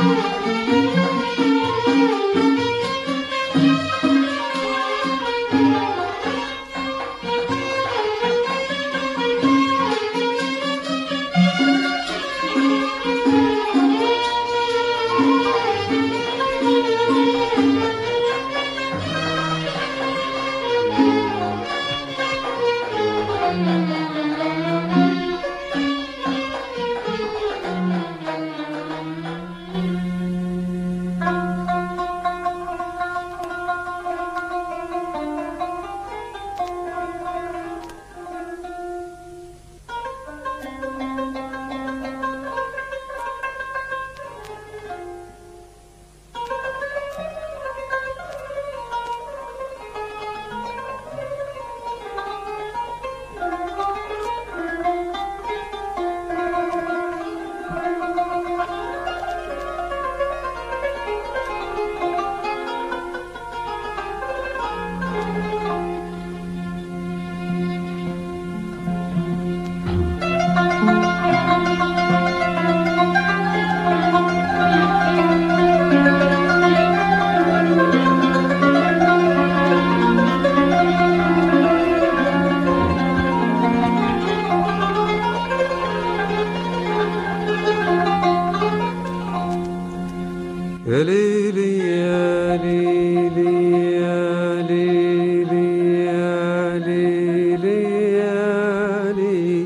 يا ليلي يا ليلي يا ليلي يا ليلي يا ليلي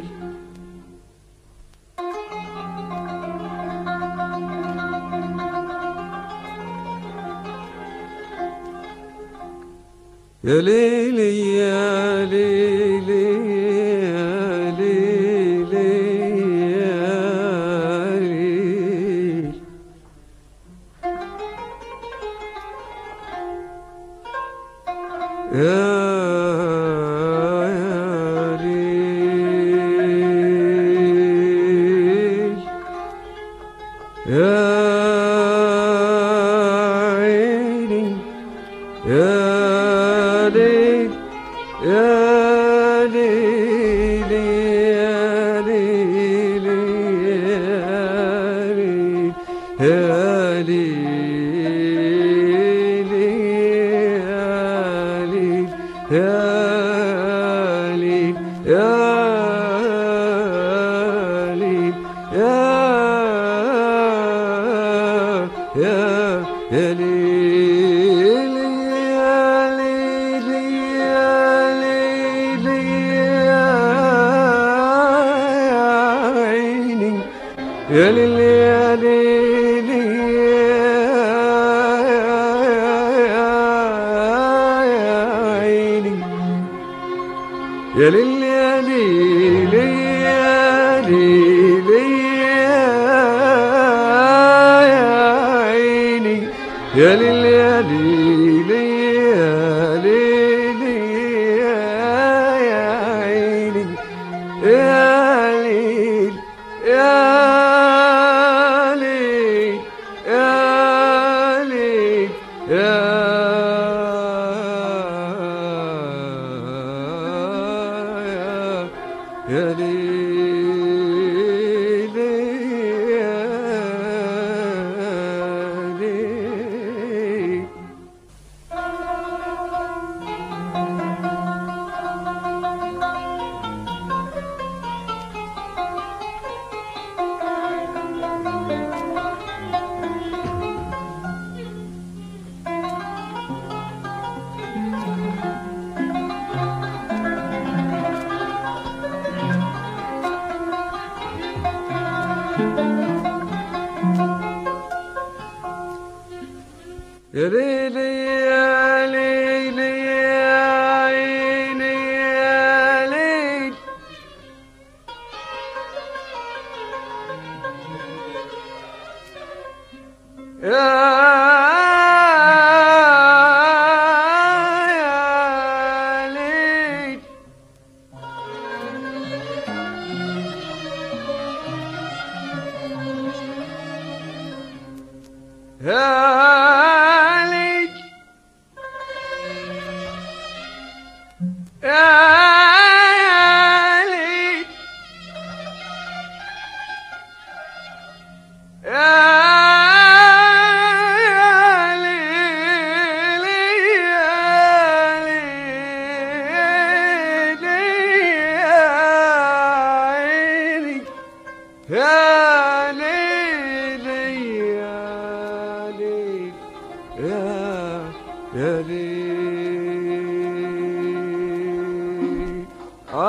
يا ليلي يا ليلي يا ليلي يا ليلي يا يا ليل يا عيني يا ليل يا ليل يا ليل يا ليل يا ليل يا ليل يا ليل يا ليل يا يا يا ليل يا ليل يا ليل يا عيني يا ليل يا ليل يا عيني يا ليل يا ليل يا ليل يا عيني يا ليل يا ليل يا ليل يا عيني يا ليل يا ليل يا ليل يا يا ليل يا ليل يا ليلي يا ليلي يا عيني يا ليل يا يا ليل يا ليل يا ليل يا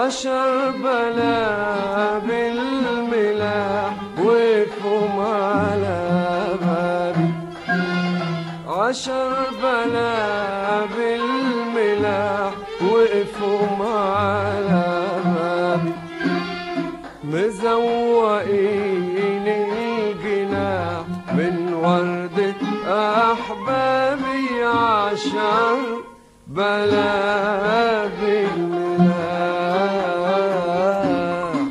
عشر بلا بالملاح وقفوا على بابي عشر بلا بالملاح وقفوا على بابي مزوقين الجناح من وردة أحبابي عشر بلا بالملاح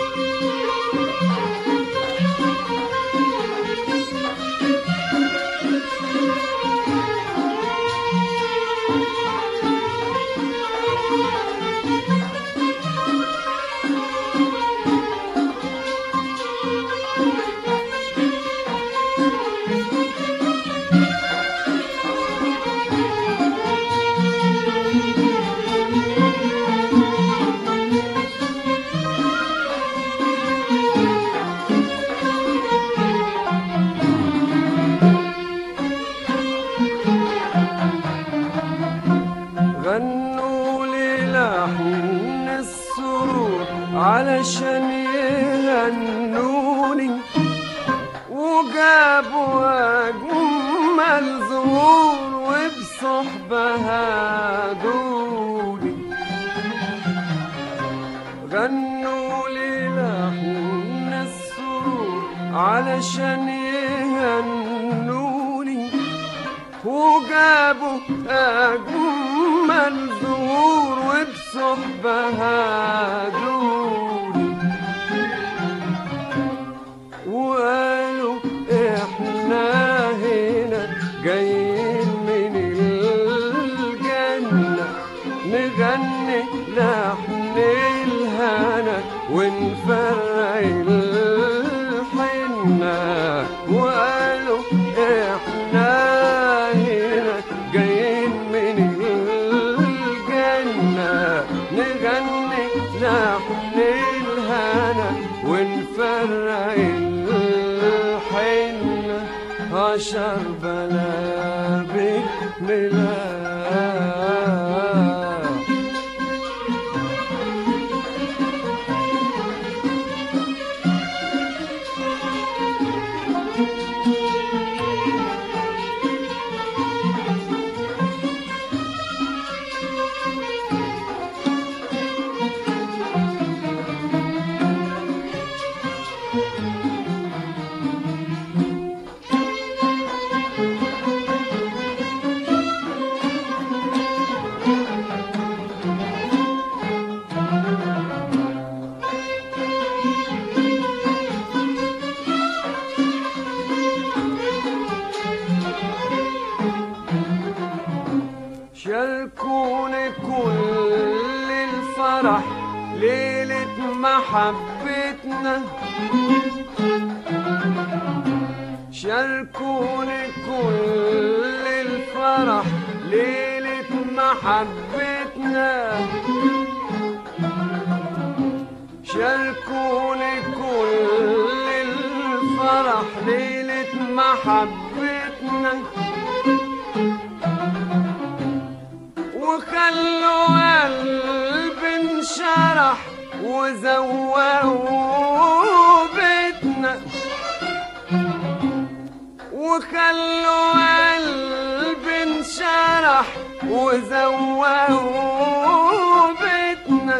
غنوا للحن السرور علشان يهنوني وجابوا أجمل زهور وبصحبها دوني غنوا للحن السرور علشان يهنوني وجابوا أجمل زهور وبصحبها دوني وقالوا احنا هنا جايين من الجنة نغني لحن الهنا ونفرق الحنة وقالوا احنا هنا جايين من الجنة نغني لحن الهنا ونفرق الحنة عشر بلا بالملاح شاركوني كل الفرح ليلة محبتنا شاركوني كل الفرح ليلة محبتنا شاركوني كل الفرح ليلة محبتنا وخلوا قلب انشرح وزوقوا بيتنا وخلوا قلب انشرح وزوقوا بيتنا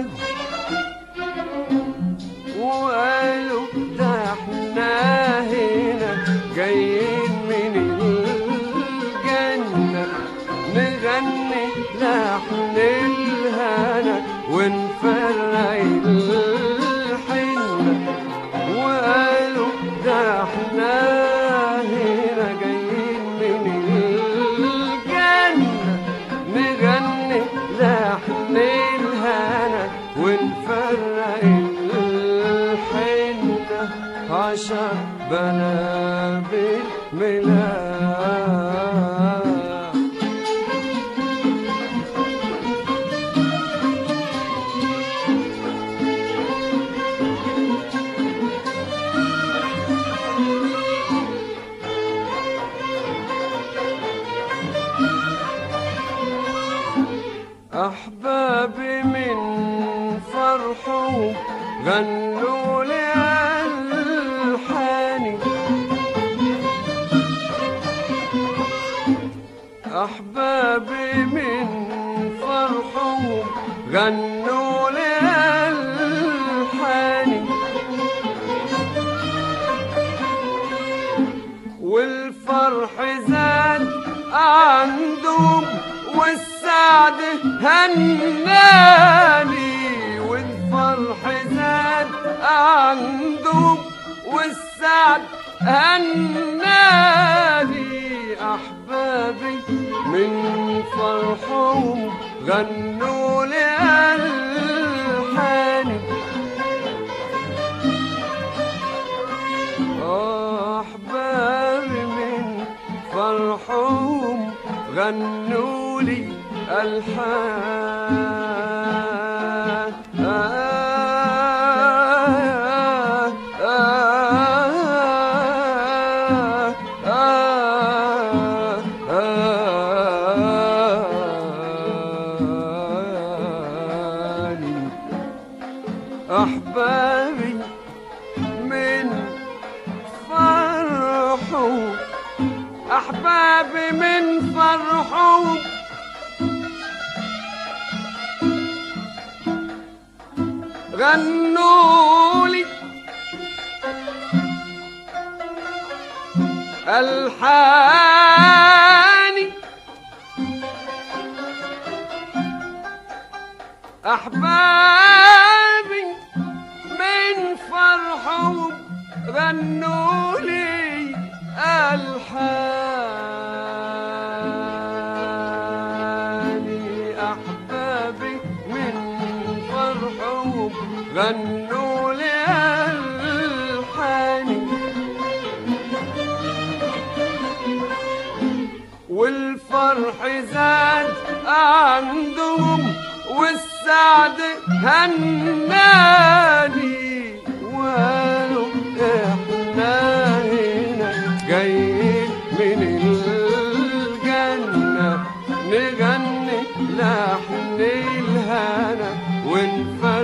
وقالوا ده احنا هنا جايين من الجنة نغني لحن الهنا ونفرق الحنة وقالوا ده احنا هنا جايين من الجنة نغني لحن الهنا ونفرق الحنة عشر بلا بالملاح أحبابي من فرح والفرح زاد عندهم والسعد هناني والفرح زاد عندهم والسعد هناني أحبابي من فرحهم غنوا لي ألحاني أحبابي من فرحهم غنوا لي ألحان أحبابي من فرحوا أحبابي من فرحوا غنوا لي ألحاني أحبابي من فرحهم غنوا لي ألحاني أحبابي من فرحهم غنوا لي ألحاني والفرح زاد عندهم والسعد هناني وقالوا احنا هنا جايين من الجنة نغني لحن الهنا ونفرح